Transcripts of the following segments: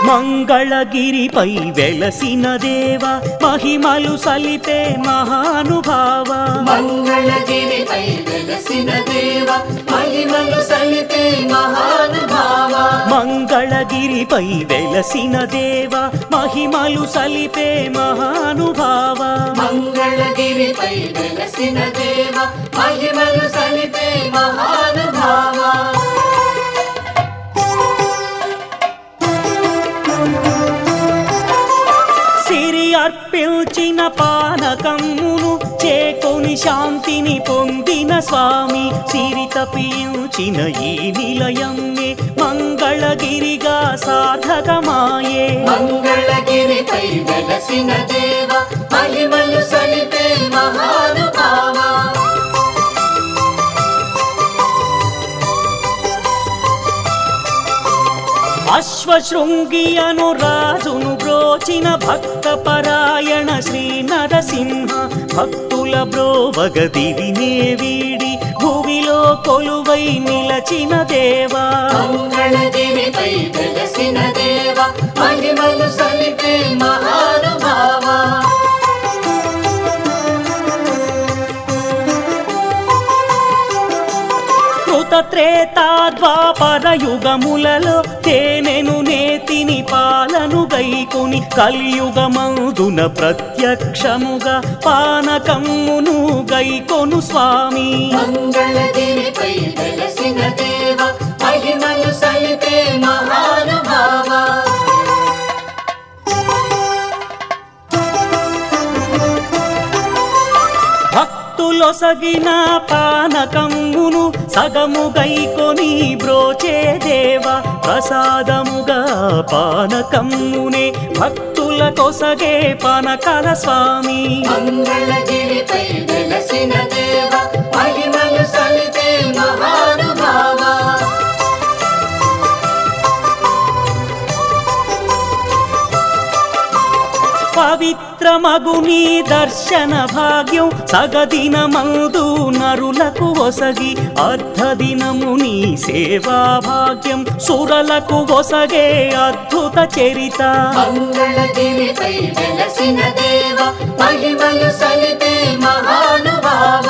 మంగళగిరిపై వెలసిన దేవ మహిమలు సలిపే మహానుభావ మంగళగిరిపై వెలసిన దేవ మహిమలు సలిపే మహానుభావ మంగళగిరిపై వెలసిన దేవ మహిమలు సలిపే మహానుభావ మంగళగిరిపై వెలసిన దేవ మహిమలు సలిపే మహానుభావ సిరి అర్పించిన పానకమ్మును చేకొని శాంతిని పొందిన స్వామి సిరి తప్పించిన ఈ నిలయమ్మే మంగళగిరిగా సాధకమాయే మంగళగిరిపై వెలసిన దేవ మహిమలు సలిపే మహానుభావ అశ్వశృంగి అను రాజును బ్రోచిన భక్త పరాయణ శ్రీ నరసింహ భక్తుల బ్రోవగదివినే వీడి భూమిలో కొలువై నిలచిన దేవా మంగళగిరిపై వెలసిన దేవ మహిమలు సలిపే మహానుభావ కృత త్రేతాద్వాపర యుగములలో తేనెను నేతిని పాలను గైకొని కలియుగమందున ప్రత్యక్షముగా పానకమ్మును గైకొను స్వామి మంగళగిరిపై వెలసిన దేవ మహిమలు సలిపే మహానుభావ భక్తులొసగిన పానకమ్మును సగము గైకొని బ్రోచే దేవ ప్రసాదముగా పానకమ్మునే భక్తుల కొసగే పానకల స్వామి మంగళగిరిపై వెలసిన దేవ మహిమలు సలిపే మహానుభావ పవిత్రమగుని దర్శన భాగ్యం సగదిన మందు నరులకు ఒసగి అర్ధదినముని సేవా భాగ్యం సురలకు ఒసగే అద్భుత చరిత మంగళగిరిపై వెలసిన దేవ మహిమలు సలిపే మహానుభావ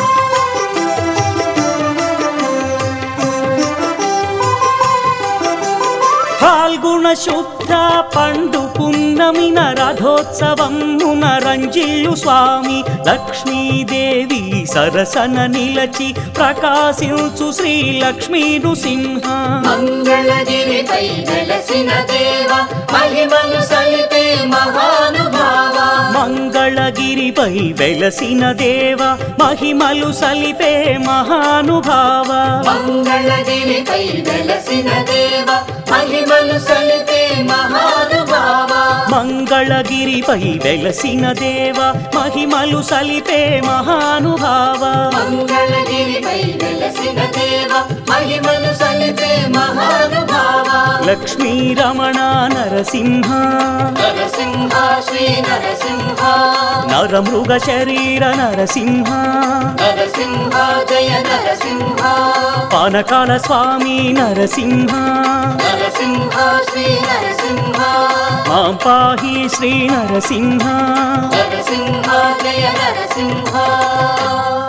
ఫాల్గుణ శుద్ధ పండు పున్నమిన రథోత్సవమున రంజిల్లు స్వామి లక్ష్మీదేవి సరసన నిలచి ప్రకాశించు శ్రీ లక్ష్మీ నృసింహ మంగళగిరిపై వెలసిన దేవ మహిమలు సలిపే మహానుభావ మంగళగిరిపై వెలసిన దేవ మహిమలు సలిపే మహానుభావ మంగళగిరిపై వెలసిన దేవ మహిమలు సలిపే మహానుభావ మంగళగిరిపై వెలసిన దేవ మహిమలు సలిపే మహానుభావ మంగళగిరిపై వెలసిన దేవ మహిమలు సలిపే మహానుభావ లక్ష్మీ రమణ నరసింహ నరసింహ శ్రీ నరసింహ నరమృగ శరీర నరసింహ నరసింహ జయ నరసింహ పానకాల స్వామి నరసింహ నరసింహ శ్రీ నరసింహ మాం పాహి శ్రీ నరసింహ నరసింహ జయ నరసింహ